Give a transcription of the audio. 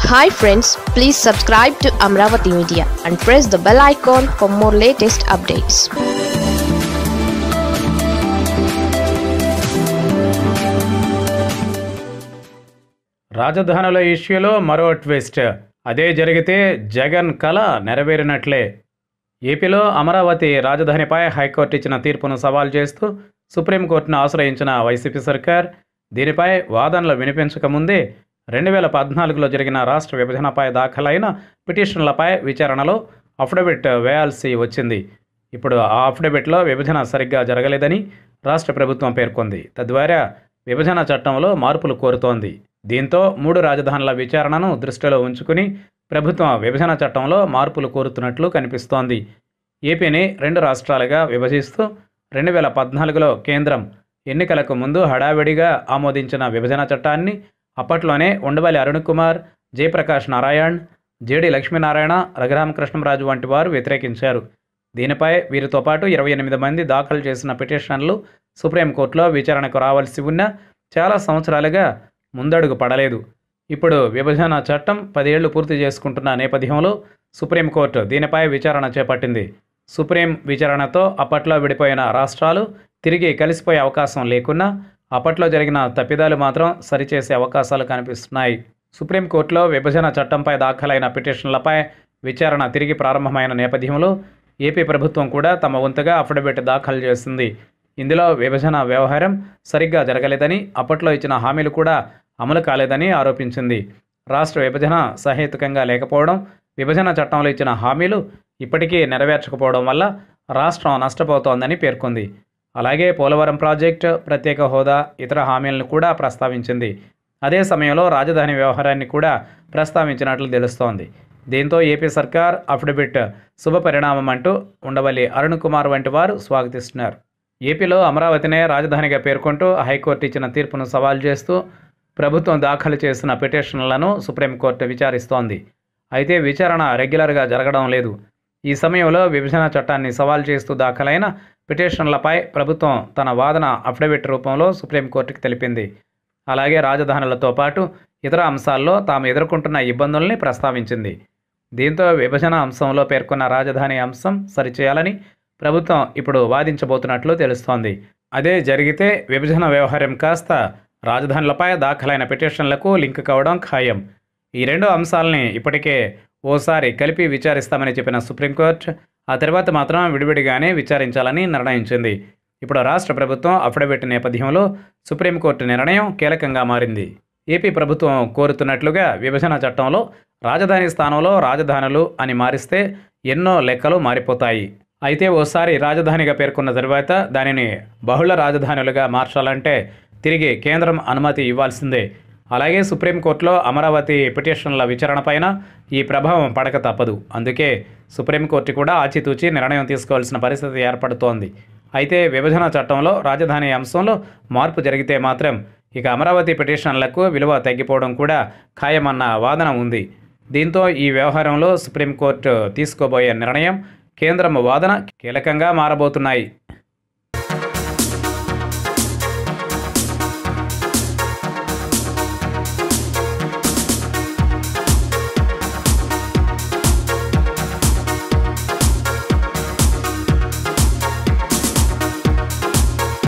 hi friends please subscribe to Amaravati media and press the bell icon for more latest updates రాజధానుల ఇష్యూలో మరో twist అదే జరిగితే జగన్ కళ నెరవేరినట్లే ఏపీలో అమరావతి రాజధానిపై హైకోర్టు ఇచ్చిన తీర్పును సవాల్ చేస్తూ సుప్రీంకోర్టును ఆశ్రయించిన వైసీపీ సర్కార్ దీనిపై వాదనలు వినిపించకముందే రెండు వేల పద్నాలుగులో జరిగిన రాష్ట్ర విభజనపై దాఖలైన పిటిషన్లపై విచారణలో అఫిడవిట్ వేయాల్సి వచ్చింది ఇప్పుడు ఆ అఫిడవిట్లో విభజన సరిగ్గా జరగలేదని రాష్ట్ర ప్రభుత్వం పేర్కొంది తద్వారా విభజన చట్టంలో మార్పులు కోరుతోంది దీంతో మూడు రాజధానుల విచారణను దృష్టిలో ఉంచుకుని ప్రభుత్వం విభజన చట్టంలో మార్పులు కోరుతున్నట్లు కనిపిస్తోంది ఏపీని రెండు రాష్ట్రాలుగా విభజిస్తూ రెండు వేల పద్నాలుగులో కేంద్రం ఎన్నికలకు ముందు హడావిడిగా ఆమోదించిన విభజన చట్టాన్ని అప్పట్లోనే ఉండవల్లి అరుణ్ కుమార్ జయప్రకాష్ నారాయణ్ జేడి లక్ష్మీనారాయణ రఘురామకృష్ణరాజు వంటి వారు వ్యతిరేకించారు దీనిపై వీరితో పాటు ఇరవై ఎనిమిది మంది దాఖలు చేసిన పిటిషన్లు సుప్రీంకోర్టులో విచారణకు రావాల్సి ఉన్న చాలా సంవత్సరాలుగా ముందడుగు పడలేదు ఇప్పుడు విభజన చట్టం పదేళ్లు పూర్తి చేసుకుంటున్న నేపథ్యంలో సుప్రీంకోర్టు దీనిపై విచారణ చేపట్టింది సుప్రీం విచారణతో అప్పట్లో విడిపోయిన రాష్ట్రాలు తిరిగి కలిసిపోయే అవకాశం లేకున్నా అప్పట్లో జరిగిన తప్పిదాలు మాత్రం సరిచేసే అవకాశాలు కనిపిస్తున్నాయి సుప్రీంకోర్టులో విభజన చట్టంపై దాఖలైన పిటిషన్లపై విచారణ తిరిగి ప్రారంభమైన నేపథ్యంలో ఏపీ ప్రభుత్వం కూడా తమ వంతుగా అఫిడవిట్ దాఖలు చేసింది ఇందులో విభజన వ్యవహారం సరిగ్గా జరగలేదని అప్పట్లో ఇచ్చిన హామీలు కూడా అమలు కాలేదని ఆరోపించింది రాష్ట్ర విభజన సహేతుకంగా లేకపోవడం విభజన చట్టంలో ఇచ్చిన హామీలు ఇప్పటికీ నెరవేర్చకపోవడం వల్ల రాష్ట్రం నష్టపోతోందని పేర్కొంది అలాగే పోలవరం ప్రాజెక్టు ప్రత్యేక హోదా ఇతర హామీలను కూడా ప్రస్తావించింది అదే సమయంలో రాజధాని వ్యవహారాన్ని కూడా ప్రస్తావించినట్లు తెలుస్తోంది దీంతో ఏపీ సర్కార్ అఫిడవిట్ శుభ పరిణామం అంటూ ఉండవల్లి అరుణ్ కుమార్ వంటి వారు స్వాగతిస్తున్నారు ఏపీలో అమరావతినే రాజధానిగా పేర్కొంటూ హైకోర్టు ఇచ్చిన తీర్పును సవాల్ చేస్తూ ప్రభుత్వం దాఖలు చేసిన పిటిషన్లను సుప్రీంకోర్టు విచారిస్తోంది అయితే విచారణ రెగ్యులర్గా జరగడం లేదు ఈ సమయంలో విభజన చట్టాన్ని సవాల్ చేస్తూ దాఖలైన పిటిషన్లపై ప్రభుత్వం తన వాదన అఫిడవిట్ రూపంలో సుప్రీంకోర్టుకి తెలిపింది అలాగే రాజధానులతో పాటు ఇతర అంశాల్లో తాము ఎదుర్కొంటున్న ఇబ్బందుల్ని ప్రస్తావించింది దీంతో విభజన అంశంలో పేర్కొన్న రాజధాని అంశం సరిచేయాలని ప్రభుత్వం ఇప్పుడు వాదించబోతున్నట్లు తెలుస్తోంది అదే జరిగితే విభజన వ్యవహారం కాస్త రాజధానులపై దాఖలైన పిటిషన్లకు లింక్ కావడం ఖాయం ఈ రెండు అంశాలని ఇప్పటికే ఓసారి కలిపి విచారిస్తామని చెప్పిన సుప్రీంకోర్టు ఆ తర్వాత మాత్రం విడివిడిగానే విచారించాలని నిర్ణయించింది ఇప్పుడు రాష్ట్ర ప్రభుత్వం అఫిడవిట్ నేపథ్యంలో సుప్రీంకోర్టు నిర్ణయం కీలకంగా మారింది ఏపీ ప్రభుత్వం కోరుతున్నట్లుగా విభజన చట్టంలో రాజధాని స్థానంలో రాజధానులు అని మారిస్తే ఎన్నో లెక్కలు మారిపోతాయి అయితే ఓసారి రాజధానిగా పేర్కొన్న తరువాత దానిని బహుళ రాజధానులుగా మార్చాలంటే తిరిగి కేంద్రం అనుమతి ఇవ్వాల్సిందే అలాగే సుప్రీంకోర్టులో అమరావతి పిటిషన్ల విచారణపైన ఈ ప్రభావం పడక తప్పదు అందుకే సుప్రీంకోర్టు కూడా ఆచితూచి నిర్ణయం తీసుకోవాల్సిన పరిస్థితి ఏర్పడుతోంది అయితే విభజన చట్టంలో రాజధాని అంశంలో మార్పు జరిగితే మాత్రం ఇక అమరావతి పిటిషన్లకు విలువ తగ్గిపోవడం కూడా ఖాయమన్న వాదన ఉంది దీంతో ఈ వ్యవహారంలో సుప్రీంకోర్టు తీసుకోబోయే నిర్ణయం కేంద్రం వాదన కీలకంగా మారబోతున్నాయి